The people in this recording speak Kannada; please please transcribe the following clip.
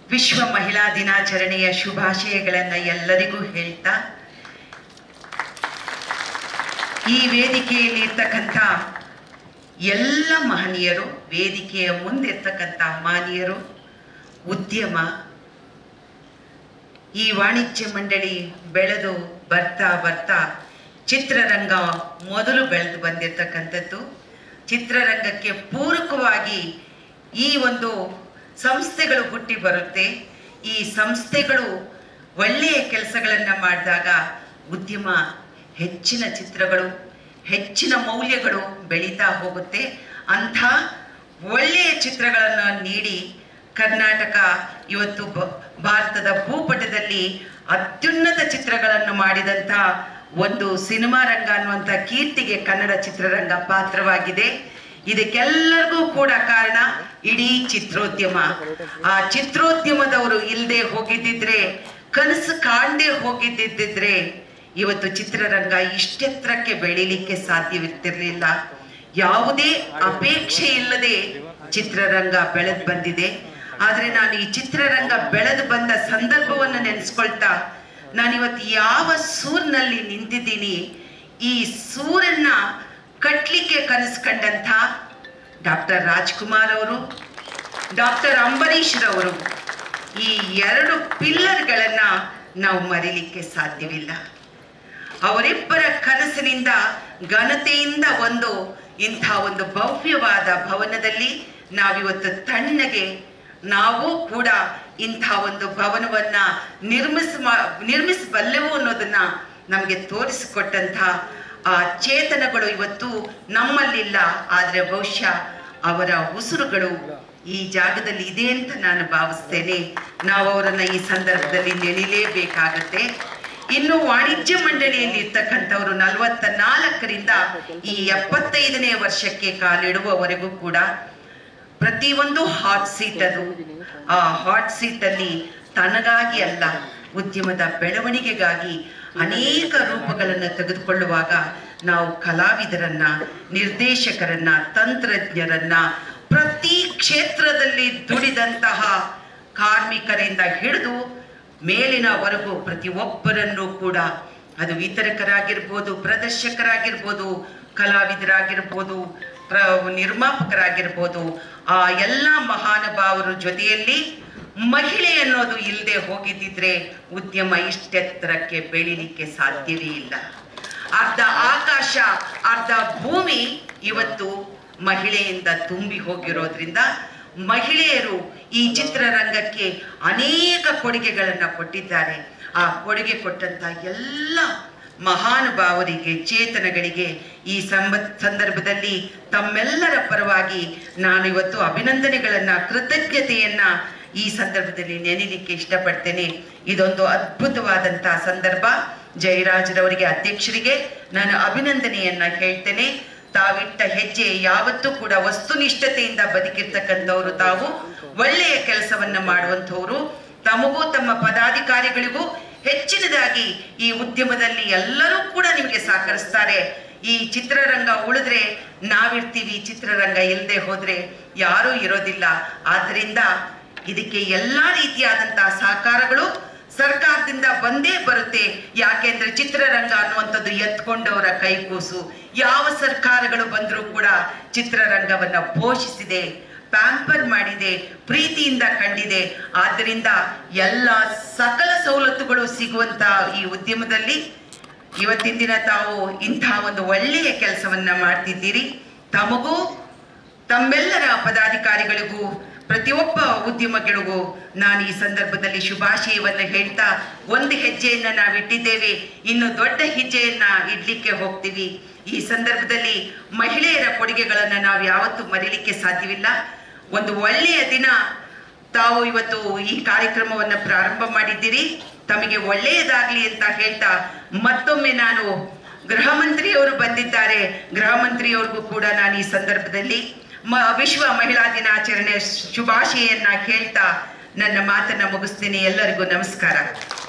ವಿಶ್ವ ಮಹಿಳಾ ದಿನಾಚರಣೆಯ ಶುಭಾಶಯಗಳನ್ನು ಎಲ್ಲರಿಗೂ ಹೇಳ್ತಾ ಈ ವೇದಿಕೆಯಲ್ಲಿ ಇರ್ತಕ್ಕಂಥ ಎಲ್ಲ ಮಹನೀಯರು ವೇದಿಕೆಯ ಮುಂದಿರ್ತಕ್ಕಂಥ ಮಹನೀಯರು ಉದ್ಯಮ ಈ ವಾಣಿಜ್ಯ ಮಂಡಳಿ ಬೆಳೆದು ಬರ್ತಾ ಬರ್ತಾ ಚಿತ್ರರಂಗ ಮೊದಲು ಬೆಳೆದು ಬಂದಿರತಕ್ಕಂಥದ್ದು ಚಿತ್ರರಂಗಕ್ಕೆ ಪೂರಕವಾಗಿ ಈ ಒಂದು ಸಂಸ್ಥೆಗಳು ಹುಟ್ಟಿ ಬರುತ್ತೆ ಈ ಸಂಸ್ಥೆಗಳು ಒಳ್ಳೆಯ ಕೆಲಸಗಳನ್ನು ಮಾಡಿದಾಗ ಉದ್ಯಮ ಹೆಚ್ಚಿನ ಚಿತ್ರಗಳು ಹೆಚ್ಚಿನ ಮೌಲ್ಯಗಳು ಬೆಳೀತಾ ಹೋಗುತ್ತೆ ಅಂಥ ಒಳ್ಳೆಯ ಚಿತ್ರಗಳನ್ನು ನೀಡಿ ಕರ್ನಾಟಕ ಇವತ್ತು ಬ- ಭಾರತದ ಭೂಪಟದಲ್ಲಿ ಅತ್ಯುನ್ನತ ಚಿತ್ರಗಳನ್ನು ಮಾಡಿದಂಥ ಒಂದು ಸಿನಿಮಾ ರಂಗ ಅನ್ನುವಂಥ ಕೀರ್ತಿಗೆ ಕನ್ನಡ ಚಿತ್ರರಂಗ ಪಾತ್ರವಾಗಿದೆ ಇದಕ್ಕೆಲ್ಲರಿಗೂ ಕೂಡ ಕಾರಣ ಇಡೀ ಚಿತ್ರೋದ್ಯಮ ಆ ಚಿತ್ರೋದ್ಯಮದವರು ಇಲ್ಲದೆ ಹೋಗಿದ್ದಿದ್ರೆ ಕನಸು ಕಾಣದೆ ಹೋಗಿದ್ದಿದ್ರೆ ಇವತ್ತು ಚಿತ್ರರಂಗ ಇಷ್ಟೆತ್ತರಕ್ಕೆ ಬೆಳೀಲಿಕ್ಕೆ ಸಾಧ್ಯವಿರ್ತಿರ್ಲಿಲ್ಲ ಯಾವುದೇ ಅಪೇಕ್ಷೆ ಇಲ್ಲದೆ ಚಿತ್ರರಂಗ ಬೆಳೆದು ಬಂದಿದೆ ಆದರೆ ನಾನು ಈ ಚಿತ್ರರಂಗ ಬೆಳೆದು ಬಂದ ಸಂದರ್ಭವನ್ನು ನೆನೆಸ್ಕೊಳ್ತಾ ನಾನಿವತ್ತು ಯಾವ ಸೂರಿನಲ್ಲಿ ನಿಂತಿದ್ದೀನಿ ಈ ಸೂರನ್ನ ಕಟ್ಲಿಕ್ಕೆ ಕನಸು ಕಂಡಂಥ ಡಾಕ್ಟರ್ ರಾಜ್ಕುಮಾರ್ ಅವರು ಡಾಕ್ಟರ್ ಅಂಬರೀಷ್ ರವರು ಈ ಎರಡು ಪಿಲ್ಲರ್ಗಳನ್ನ ನಾವು ಮರಿಲಿಕ್ಕೆ ಸಾಧ್ಯವಿಲ್ಲ ಅವರಿಬ್ಬರ ಕನಸಿನಿಂದ ಘನತೆಯಿಂದ ಒಂದು ಇಂಥ ಒಂದು ಭವ್ಯವಾದ ಭವನದಲ್ಲಿ ನಾವಿವತ್ತು ತಣ್ಣಗೆ ನಾವು ಕೂಡ ಇಂಥ ಒಂದು ಭವನವನ್ನ ನಿರ್ಮಿಸ ನಿರ್ಮಿಸಬಲ್ಲೆವು ಅನ್ನೋದನ್ನ ನಮಗೆ ತೋರಿಸಿಕೊಟ್ಟಂಥ ಆ ಚೇತನಗಳು ಇವತ್ತು ನಮ್ಮಲ್ಲಿಲ್ಲ ಆದರೆ ಬಹುಶಃ ಅವರ ಉಸುರುಗಳು ಈ ಜಾಗದಲ್ಲಿ ಇದೆ ಅಂತ ನಾನು ಭಾವಿಸ್ತೇನೆ ನಾವು ಅವರನ್ನ ಈ ಸಂದರ್ಭದಲ್ಲಿ ನೆನೆಯಲೇಬೇಕಾಗತ್ತೆ ಇನ್ನು ವಾಣಿಜ್ಯ ಮಂಡಳಿಯಲ್ಲಿ ಇರ್ತಕ್ಕಂಥವರು ನಲವತ್ತ ನಾಲ್ಕರಿಂದ ಈ ಎಪ್ಪತ್ತೈದನೇ ವರ್ಷಕ್ಕೆ ಕಾಲಿಡುವವರೆಗೂ ಕೂಡ ಪ್ರತಿಯೊಂದು ಹಾಟ್ ಸೀಟ್ ಅದು ಆ ಹಾಟ್ ಸೀಟ್ ಅಲ್ಲಿ ತನಗಾಗಿ ಅಲ್ಲ ಉದ್ಯಮದ ಬೆಳವಣಿಗೆಗಾಗಿ ಅನೇಕ ರೂಪಗಳನ್ನು ತೆಗೆದುಕೊಳ್ಳುವಾಗ ನಾವು ಕಲಾವಿದರನ್ನ ನಿರ್ದೇಶಕರನ್ನ ತಂತ್ರಜ್ಞರನ್ನ ಪ್ರತಿ ಕ್ಷೇತ್ರದಲ್ಲಿ ದುಡಿದಂತಹ ಕಾರ್ಮಿಕರಿಂದ ಹಿಡಿದು ಮೇಲಿನವರೆಗೂ ಪ್ರತಿಯೊಬ್ಬರನ್ನು ಕೂಡ ಅದು ವಿತರಕರಾಗಿರ್ಬೋದು ಪ್ರದರ್ಶಕರಾಗಿರ್ಬೋದು ಕಲಾವಿದರಾಗಿರ್ಬೋದು ಪ್ರ ನಿರ್ಮಾಪಕರಾಗಿರ್ಬೋದು ಆ ಎಲ್ಲ ಮಹಾನುಭಾವರ ಜೊತೆಯಲ್ಲಿ ಮಹಿಳೆ ಅನ್ನೋದು ಇಲ್ಲದೆ ಹೋಗಿದ್ದಿದ್ರೆ ಉದ್ಯಮ ಇಷ್ಟೆತ್ತರಕ್ಕೆ ಬೆಳಿಲಿಕ್ಕೆ ಸಾಧ್ಯವೇ ಇಲ್ಲ ಅರ್ಧ ಆಕಾಶ ಅರ್ಧ ಭೂಮಿ ಇವತ್ತು ಮಹಿಳೆಯಿಂದ ತುಂಬಿ ಹೋಗಿರೋದ್ರಿಂದ ಮಹಿಳೆಯರು ಈ ಚಿತ್ರರಂಗಕ್ಕೆ ಅನೇಕ ಕೊಡುಗೆಗಳನ್ನು ಕೊಟ್ಟಿದ್ದಾರೆ ಆ ಕೊಡುಗೆ ಕೊಟ್ಟಂತ ಎಲ್ಲ ಮಹಾನುಭಾವರಿಗೆ ಚೇತನಗಳಿಗೆ ಈ ಸಂಬ ಸಂದರ್ಭದಲ್ಲಿ ತಮ್ಮೆಲ್ಲರ ಪರವಾಗಿ ನಾನು ಇವತ್ತು ಅಭಿನಂದನೆಗಳನ್ನ ಕೃತಜ್ಞತೆಯನ್ನ ಈ ಸಂದರ್ಭದಲ್ಲಿ ನೆನೆಲಿಕ್ಕೆ ಇಷ್ಟಪಡ್ತೇನೆ ಇದೊಂದು ಅದ್ಭುತವಾದಂತಹ ಸಂದರ್ಭ ಜಯರಾಜರವರಿಗೆ ಅಧ್ಯಕ್ಷರಿಗೆ ನಾನು ಅಭಿನಂದನೆಯನ್ನ ಹೇಳ್ತೇನೆ ತಾವಿಟ್ಟ ಹೆಜ್ಜೆ ಯಾವತ್ತೂ ಕೂಡ ವಸ್ತುನಿಷ್ಠತೆಯಿಂದ ಬದುಕಿರ್ತಕ್ಕಂಥವ್ರು ತಾವು ಒಳ್ಳೆಯ ಕೆಲಸವನ್ನ ಮಾಡುವಂಥವ್ರು ತಮಗೂ ತಮ್ಮ ಪದಾಧಿಕಾರಿಗಳಿಗೂ ಹೆಚ್ಚಿನದಾಗಿ ಈ ಉದ್ಯಮದಲ್ಲಿ ಎಲ್ಲರೂ ಕೂಡ ನಿಮಗೆ ಸಹಕರಿಸ್ತಾರೆ ಈ ಚಿತ್ರರಂಗ ಉಳಿದ್ರೆ ನಾವಿರ್ತೀವಿ ಚಿತ್ರರಂಗ ಇಲ್ಲದೆ ಹೋದ್ರೆ ಯಾರೂ ಇರೋದಿಲ್ಲ ಆದ್ರಿಂದ ಇದಕ್ಕೆ ಎಲ್ಲಾ ರೀತಿಯಾದಂತಹ ಸಹಕಾರಗಳು ಸರ್ಕಾರದಿಂದ ಬಂದೇ ಬರುತ್ತೆ ಯಾಕೆಂದ್ರೆ ಚಿತ್ರರಂಗ ಅನ್ನುವಂಥದ್ದು ಎತ್ಕೊಂಡವರ ಕೈಕೂಸು ಯಾವ ಸರ್ಕಾರಗಳು ಬಂದರೂ ಕೂಡ ಚಿತ್ರರಂಗವನ್ನ ಪೋಷಿಸಿದೆ ಪ್ಯಾಂಪರ್ ಮಾಡಿದೆ ಪ್ರೀತಿಯಿಂದ ಕಂಡಿದೆ ಆದ್ದರಿಂದ ಎಲ್ಲ ಸಕಲ ಸವಲತ್ತುಗಳು ಸಿಗುವಂತ ಈ ಉದ್ಯಮದಲ್ಲಿ ಇವತ್ತಿನ ದಿನ ತಾವು ಇಂಥ ಒಂದು ಒಳ್ಳೆಯ ಕೆಲಸವನ್ನ ಮಾಡ್ತಿದ್ದೀರಿ ತಮಗೂ ತಮ್ಮೆಲ್ಲರ ಪದಾಧಿಕಾರಿಗಳಿಗೂ ಪ್ರತಿಯೊಬ್ಬ ಉದ್ಯಮಗಳಿಗೂ ನಾನು ಈ ಸಂದರ್ಭದಲ್ಲಿ ಶುಭಾಶಯವನ್ನ ಹೇಳ್ತಾ ಒಂದು ಹೆಜ್ಜೆಯನ್ನ ನಾವು ಇಟ್ಟಿದ್ದೇವೆ ಇನ್ನು ದೊಡ್ಡ ಹೆಜ್ಜೆಯನ್ನ ಇಡ್ಲಿಕ್ಕೆ ಹೋಗ್ತೀವಿ ಈ ಸಂದರ್ಭದಲ್ಲಿ ಮಹಿಳೆಯರ ಕೊಡುಗೆಗಳನ್ನ ನಾವು ಯಾವತ್ತೂ ಮರೀಲಿಕ್ಕೆ ಸಾಧ್ಯವಿಲ್ಲ ಒಂದು ಒಳ್ಳೆಯ ದಿನ ತಾವು ಇವತ್ತು ಈ ಕಾರ್ಯಕ್ರಮವನ್ನ ಪ್ರಾರಂಭ ಮಾಡಿದ್ದೀರಿ ತಮಗೆ ಒಳ್ಳೆಯದಾಗ್ಲಿ ಅಂತ ಹೇಳ್ತಾ ಮತ್ತೊಮ್ಮೆ ನಾನು ಗೃಹ ಮಂತ್ರಿಯವರು ಬಂದಿದ್ದಾರೆ ಗೃಹ ಮಂತ್ರಿಯವ್ರಿಗೂ ಕೂಡ ನಾನು ಈ ಸಂದರ್ಭದಲ್ಲಿ ಮ ವಿಶ್ವ ಮಹಿಳಾ ದಿನಾಚರಣೆ ಶುಭಾಶಯನ್ನ ಹೇಳ್ತಾ ನನ್ನ ಮಾತನ್ನ ಮುಗಿಸ್ತೀನಿ ಎಲ್ಲರಿಗೂ ನಮಸ್ಕಾರ